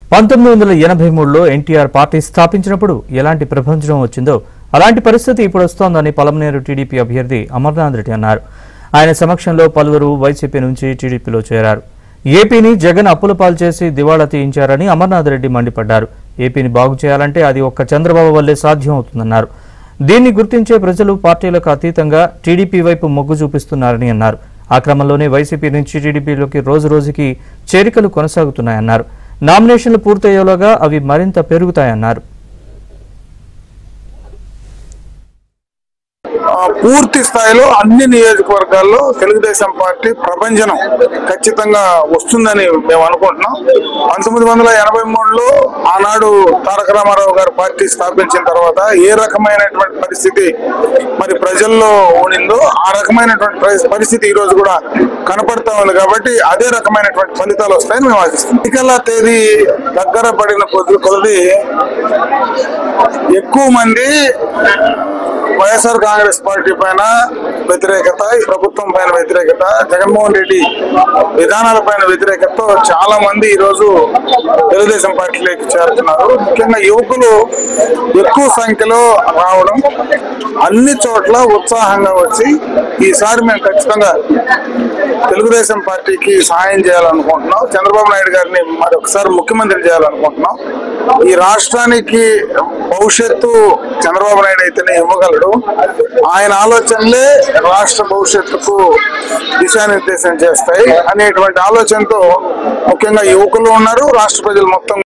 పంతొమ్మిది వందల ఎనభై మూడులో ఎన్టీఆర్ పార్టీ స్థాపించినప్పుడు ఎలాంటి ప్రపంచం వచ్చిందో అలాంటి పరిస్థితి ఇప్పుడు వస్తోందని పలమనేరు టీడీపీ అభ్యర్థి అమర్నాథ్ రెడ్డి అన్నారు ఆయన సమక్షంలో పలువురు వైసీపీ నుంచి టీడీపీలో చేరారు ఏపీని జగన్ అప్పుల పాలు చేసి దివాళా తీయించారని అమర్నాథ్ రెడ్డి మండిపడ్డారు ఏపీని బాగు చేయాలంటే అది ఒక్క చంద్రబాబు వల్లే సాధ్యం అవుతుందన్నారు దీన్ని గుర్తించే ప్రజలు పార్టీలకు అతీతంగా టీడీపీ వైపు మొగ్గు చూపిస్తున్నారని అన్నారు ఆ క్రమంలోనే వైసీపీ నుంచి టీడీపీలోకి రోజు రోజుకి చేరికలు కొనసాగుతున్నాయన్నారు నామినేషన్లు పూర్తయ్యేలోగా అవి మరింత పెరుగుతాయన్నారు ఆ, పూర్తి స్థాయిలో అన్ని నియోజకవర్గాల్లో తెలుగుదేశం పార్టీ ప్రభంజనం ఖచ్చితంగా వస్తుందని మేము అనుకుంటున్నాం పంతొమ్మిది వందల ఎనభై మూడులో ఆనాడు తారక రామారావు గారు పార్టీ స్థాపించిన తర్వాత ఏ రకమైనటువంటి పరిస్థితి మరి ప్రజల్లో ఉండిందో ఆ రకమైనటువంటి పరి- పరిస్థితి ఈ రోజు కూడా కనపడతా ఉంది కాబట్టి అదే రకమైనటువంటి ఫలితాలు వస్తాయని మేము ఆశిస్తాం ఎన్నికల తేదీ దగ్గర పడిన కొద్ది కొద్ది ఎక్కువ మంది వైఎస్ఆర్ కాంగ్రెస్ పార్టీ పైన వ్యతిరేకత ఈ ప్రభుత్వం పైన వ్యతిరేకత జగన్మోహన్ రెడ్డి విధానాల పైన వ్యతిరేకతతో చాలా మంది ఈ రోజు తెలుగుదేశం పార్టీలోకి చేరుతున్నారు ముఖ్యంగా యువకులు ఎక్కువ సంఖ్యలో రావడం అన్ని చోట్ల ఉత్సాహంగా వచ్చి ఈసారి మేము ఖచ్చితంగా తెలుగుదేశం పార్టీకి సహాయం చేయాలనుకుంటున్నాం చంద్రబాబు నాయుడు గారిని మరొకసారి ముఖ్యమంత్రి చేయాలనుకుంటున్నాం ఈ రాష్ట్రానికి భవిష్యత్తు చంద్రబాబు నాయుడు అయితేనే ఇవ్వగలడు ఆయన ఆలోచనలే రాష్ట్ర భవిష్యత్తుకు దిశానిర్దేశం చేస్తాయి అనేటువంటి ఆలోచనతో ముఖ్యంగా యువకులు ఉన్నారు రాష్ట్ర ప్రజలు మొత్తం